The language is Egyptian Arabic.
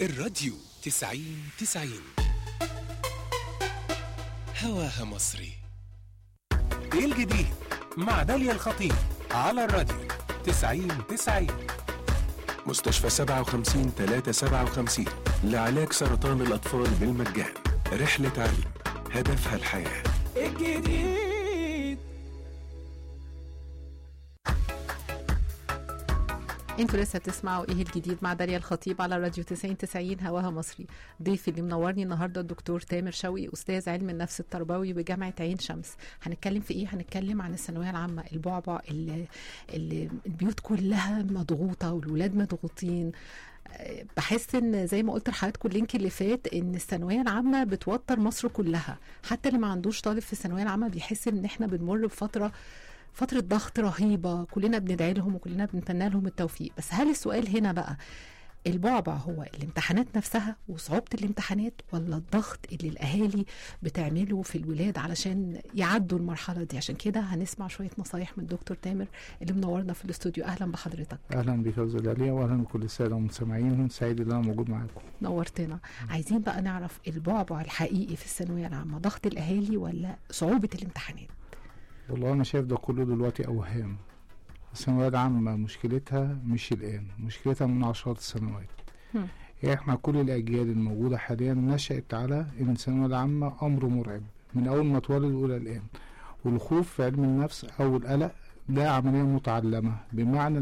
الراديو تسعين تسعين هواها مصري ايه الجديد مع داليا الخطيب على الراديو 90 90 مستشفى 57 357 لعلاج سرطان الأطفال بالمجان رحلة علم هدفها الحياة الجديد انتوا لسه بتسمعوا ايه الجديد مع داليا الخطيب على راديو 90 90 هواها مصري ضيفي اللي منورني النهارده الدكتور تامر شوقي استاذ علم النفس التربوي بجامعه عين شمس هنتكلم في ايه هنتكلم عن الثانويه العامه البعبع اللي, اللي البيوت كلها مضغوطه والولاد مضغوطين أه، بحس ان زي ما قلت لحضراتكم اللينك اللي فات ان الثانويه العامه بتوتر مصر كلها حتى اللي ما عندوش طالب في الثانويه العامه بيحس ان احنا بنمر بفتره فترة ضغط رهيبة كلنا بندعي لهم وكلنا بنتمنى لهم التوفيق بس هل السؤال هنا بقى البعبع هو الامتحانات نفسها وصعوبة الامتحانات ولا الضغط اللي الأهالي بتعمله في الولاد علشان يعدوا المرحلة دي عشان كده هنسمع شوية نصايح من دكتور تامر اللي منورنا في الاستوديو أهلا بحضرتك اهلا بك يا استاذ داليا واهلا بكل الساده المستمعين سعيد ان انا موجود معاكم نورتنا عايزين بقى نعرف البعبع الحقيقي في الثانوية العامة ضغط الأهالي ولا صعوبة الامتحانات والله انا شايف ده كله دلوقتي اوهام الثانوية العامة مشكلتها مش الآن مشكلتها من عشرات السنوات هم. يعني احنا كل الأجيال الموجودة حاليا نشأت على إن الثانوية العامة أمر مرعب من أول ما اتولد إلى الآن والخوف في علم النفس أو القلق ده عملية متعلمة بمعنى